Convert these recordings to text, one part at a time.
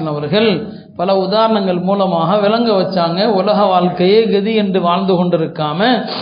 அலிஸ்லாம் அவர்கள் பல உதாரணங்கள் மூலமாக விளங்க வச்சாங்க உலக வாழ்க்கையே கதி என்று வாழ்ந்து கொண்டிருக்காம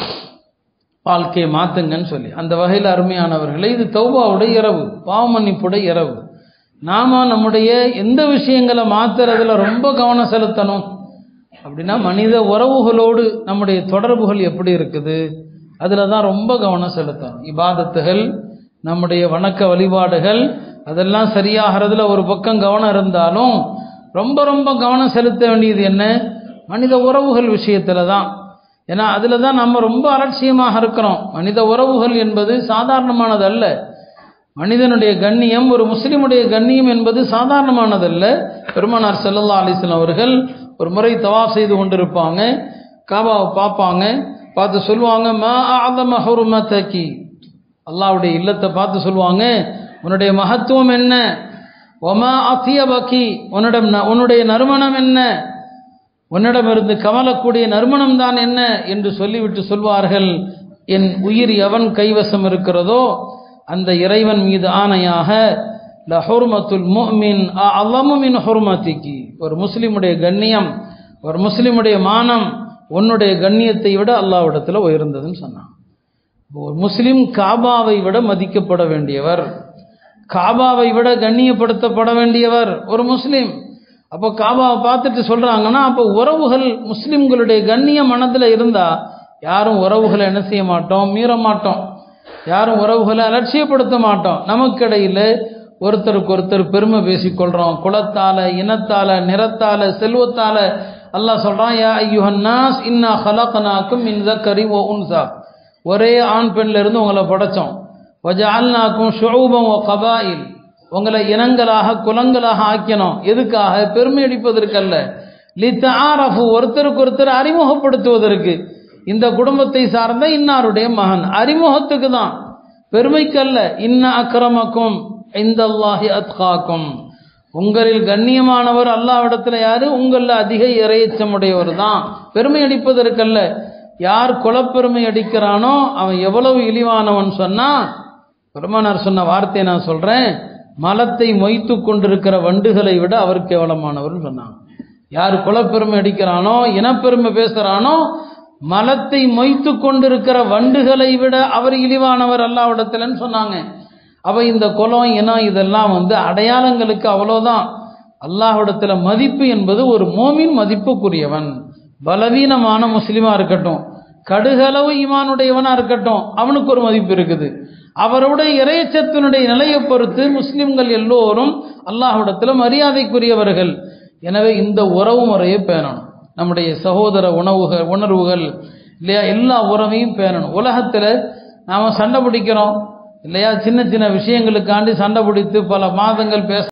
வாழ்க்கையை மாத்துங்கன்னு சொல்லி அந்த வகையில் அருமையானவர்களே இது தௌபாவுடைய இரவு பாவமன்னிப்புடைய இரவு நாம நம்முடைய எந்த விஷயங்களை மாத்துறதுல ரொம்ப கவனம் செலுத்தணும் அப்படின்னா மனித உறவுகளோடு நம்முடைய தொடர்புகள் எப்படி இருக்குது அதில் தான் ரொம்ப கவனம் செலுத்தணும் இபாதத்துகள் நம்முடைய வணக்க வழிபாடுகள் அதெல்லாம் சரியாகிறதுல ஒரு பக்கம் கவனம் இருந்தாலும் ரொம்ப ரொம்ப கவனம் செலுத்த வேண்டியது என்ன மனித உறவுகள் விஷயத்தில் தான் ஏன்னா அதில் தான் நம்ம ரொம்ப அலட்சியமாக இருக்கிறோம் மனித உறவுகள் என்பது சாதாரணமானது அல்ல மனிதனுடைய கண்ணியம் ஒரு முஸ்லிமுடைய கண்ணியம் என்பது சாதாரணமானதல்ல பெருமானார் செல்லல்லா அலிஸ்லாம் அவர்கள் ஒரு முறை தவாப் செய்து கொண்டிருப்பாங்க காபாவை பார்ப்பாங்க பார்த்து சொல்லுவாங்க மா ஆதம ஹுருமத்தக்கி அல்லாவுடைய இல்லத்தை பார்த்து சொல்லுவாங்க உன்னுடைய மகத்துவம் என்ன ஒமா அத்தியபக்கி உன்னிடம் ந- உன்னுடைய நறுமணம் என்ன உன்னிடமிருந்து கமலக்கூடிய நறுமணம் தான் என்ன என்று சொல்லிவிட்டு சொல்வார்கள் என் உயிர் எவன் கைவசம் இருக்கிறதோ அந்த இறைவன் மீது ஆணையாக லஹுர்மத்துல் முஃமின் அலமு மின் ஹுர்மத்திக்கு ஒரு முஸ்லிமுடைய கண்ணியம் ஒரு முஸ்லிமுடைய மானம் உன்னுடைய கண்ணியத்தை விட அல்லாவிடத்தில் உயர்ந்ததுன்னு சொன்னான் ஒரு முஸ்லிம் காபாவை விட மதிக்கப்பட வேண்டியவர் காபாவை விட கண்ணியப்படுத்தப்பட வேண்டியவர் ஒரு முஸ்லிம் அப்போ காபாவை பார்த்துட்டு சொல்றாங்கன்னா அப்போ உறவுகள் முஸ்லிம்களுடைய கண்ணிய மனதில் இருந்தா யாரும் உறவுகளை என்ன செய்ய மாட்டோம் மீற மாட்டோம் யாரும் உறவுகளை அலட்சியப்படுத்த மாட்டோம் நமக்கிடையில ஒருத்தருக்கு ஒருத்தர் பெருமை பேசிக்கொள்றோம் குலத்தால இனத்தால நிறத்தால செல்வத்தால அல்லாஹ் சொல்றான் யா ஐயுஹன் நாஸ் இன்னா ஹலகனாக்கும் மின் தக்கரி ஓ உன்சா ஒரே ஆண் பெண்ல இருந்து உங்களை படைச்சோம் வஜால்னாக்கும் ஷுஊபம் ஓ கபாயில் உங்களை இனங்களாக குலங்களாக ஆக்கினோம் எதுக்காக பெருமை அடிப்பதற்கல்ல லித்தாரஃபு ஒருத்தருக்கு ஒருத்தர் அறிமுகப்படுத்துவதற்கு இந்த குடும்பத்தை சார்ந்த இன்னாருடைய மகன் அறிமுகத்துக்கு தான் பெருமைக்கல்ல இன்ன அக்கிரமக்கும் இந்த அல்லாஹி அத்காக்கும் உங்களில் கண்ணியமானவர் அல்லாவிடத்துல யாரு உங்களில் அதிக இறையச்சமுடையவர் தான் பெருமை அடிப்பதற்கல்ல யார் குலப்பெருமை அடிக்கிறானோ அவன் எவ்வளவு இழிவானவன் சொன்னா பெருமானார் சொன்ன வார்த்தையை நான் சொல்றேன் மலத்தை மொய்த்து கொண்டிருக்கிற வண்டுகளை விட அவர் கேவலமானவர்னு சொன்னாங்க யார் குலப்பெருமை அடிக்கிறானோ இனப்பெருமை பேசுறானோ மலத்தை மொய்த்து கொண்டிருக்கிற வண்டுகளை விட அவர் இழிவானவர் அல்லாவிடத்துலன்னு சொன்னாங்க அப்ப இந்த குலம் இனம் இதெல்லாம் வந்து அடையாளங்களுக்கு அவ்வளோதான் அல்லாஹ்விடத்துல மதிப்பு என்பது ஒரு மோமின் மதிப்புக்குரியவன் பலவீனமான முஸ்லிமா இருக்கட்டும் கடுகளவு ஈமானுடையவனா இருக்கட்டும் அவனுக்கு ஒரு மதிப்பு இருக்குது அவருடைய இறையச்சத்தினுடைய நிலையை பொறுத்து முஸ்லிம்கள் எல்லோரும் அல்லாஹ்விடத்துல மரியாதைக்குரியவர்கள் எனவே இந்த உறவு முறையை பேணணும் நம்முடைய சகோதர உணவுகள் உணர்வுகள் இல்லையா எல்லா உறவையும் பேணணும் உலகத்தில் நாம் சண்டை பிடிக்கிறோம் இல்லையா சின்ன சின்ன விஷயங்களுக்காண்டி சண்டை பிடித்து பல மாதங்கள் பேச